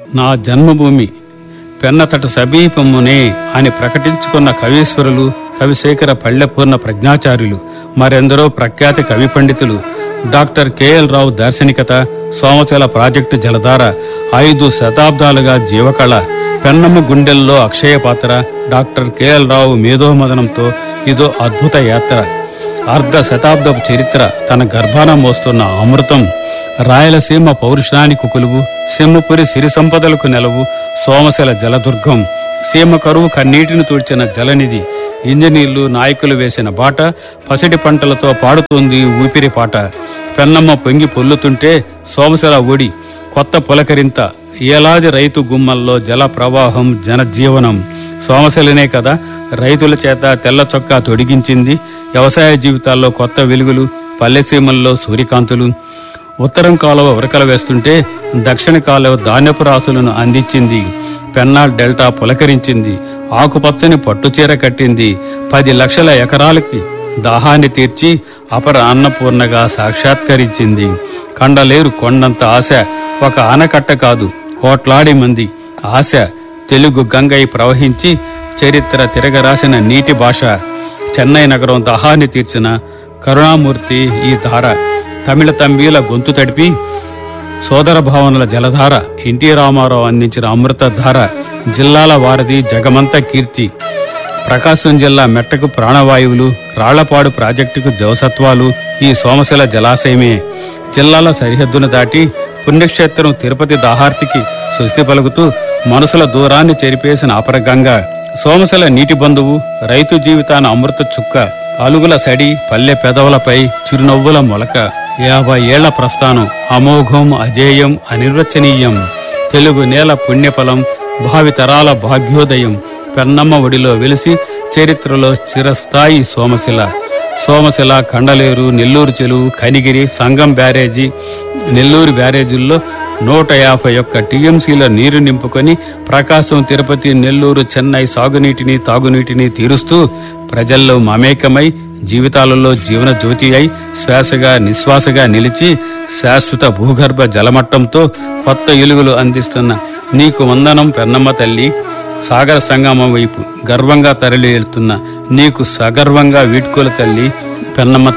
నా జన్మభూమి పెన్నతట సమీపమునే అని ప్రకటించుకున్న కవీశ్వరులు కవిశేఖర పల్లెపూర్ణ ప్రజ్ఞాచార్యులు మరెందరో ప్రఖ్యాతి కవి పండితులు డాక్టర్ కెఎల్ రావు దార్శనికత సోమచల ప్రాజెక్టు జలధార ఐదు శతాబ్దాలుగా జీవకళ పెన్నమ్మ గుండెల్లో అక్షయ పాత్ర డాక్టర్ కెఎల్ రావు మేధోమదనంతో ఇదో అద్భుత యాత్ర అర్ధ శతాబ్దపు చరిత్ర తన గర్భాన మోస్తున్న అమృతం రాయలసీమ పౌరుషానికి కొలువు సింహపురి సిరి సంపదలకు నెలవు సోమశల జలదుర్గం సీమ కరువు కన్నీటిని తుడిచిన జలనిధి ఇంజనీర్లు నాయకులు వేసిన బాట పసిడి పంటలతో పాడుతోంది ఊపిరి పాట పెన్నమ్మ పొంగి పొల్లుతుంటే సోమశల ఒడి కొత్త పులకరింత ఏలాది రైతు గుమ్మల్లో జల ప్రవాహం జనజీవనం సోమశలనే కదా రైతుల చేత తెల్ల చొక్కా తొడిగించింది వ్యవసాయ జీవితాల్లో కొత్త వెలుగులు పల్లెసీమల్లో సూర్యకాంతులు ఉత్తరం కాలువ ఉరకల వేస్తుంటే దక్షిణ కాలువ ధాన్యపు రాసులను అందించింది పెన్నాల్ డెల్టా పులకరించింది ఆకుపచ్చని పట్టుచీర కట్టింది పది లక్షల ఎకరాలకి దాహాన్ని తీర్చి అపర అన్నపూర్ణగా సాక్షాత్కరించింది కండలేరు కొండంత ఆశ ఒక ఆనకట్ట కాదు కోట్లాడి మంది ఆశ తెలుగు గంగై ప్రవహించి చరిత్ర తిరగరాసిన నీటి భాష చెన్నై నగరం దహాన్ని తీర్చిన కరుణామూర్తి ఈ ధార తమిళ తంబీల గొంతు తడిపి సోదర భావనల జలధార ఎన్టీ రామారావు అందించిన అమృత ధార జిల్లాల వారధి జగమంత కీర్తి ప్రకాశం జిల్లా మెట్టకు ప్రాణవాయువులు రాళ్లపాడు ప్రాజెక్టుకు జవసత్వాలు ఈ సోమశిల జలాశయమే జిల్లాల సరిహద్దును దాటి పుణ్యక్షేత్రం తిరుపతి దాహార్తికి స్వస్తి పలుకుతూ మనసుల దూరాన్ని చెరిపేసిన అపరగంగా సోమశిల నీటి బంధువు రైతు జీవితాన అమృత చుక్క అలుగుల సడి పల్లె పెదవులపై చిరునవ్వుల మొలక యాభై ఏళ్ల ప్రస్థానం అమోఘం అజేయం అనిర్వచనీయం తెలుగు నేల పుణ్యఫలం భావితరాల భాగ్యోదయం పెన్నమ్మ ఒడిలో వెలిసి చరిత్రలో చిరస్థాయి సోమశిల సోమశిల కండలేరు నెల్లూరు చెరువు కనిగిరి సంగం బ్యారేజీ నెల్లూరు బ్యారేజీల్లో నూట యాభై ఒక్క టీఎంసీల నీరు నింపుకొని ప్రకాశం తిరుపతి నెల్లూరు చెన్నై సాగునీటిని తాగునీటిని తీరుస్తూ ప్రజల్లో మమేకమై జీవితాలలో జీవన జ్యోతి అయి శ్వాసగా నిశ్వాసగా నిలిచి శాశ్వత భూగర్భ జలమట్టంతో కొత్త ఎలుగులు అందిస్తున్న నీకు వందనం పెన్నమ్మ తల్లి సాగర సంగమం వైపు గర్వంగా తరలి వెళ్తున్న నీకు సగర్వంగా వీడ్కోల తల్లి పెన్నమ్మ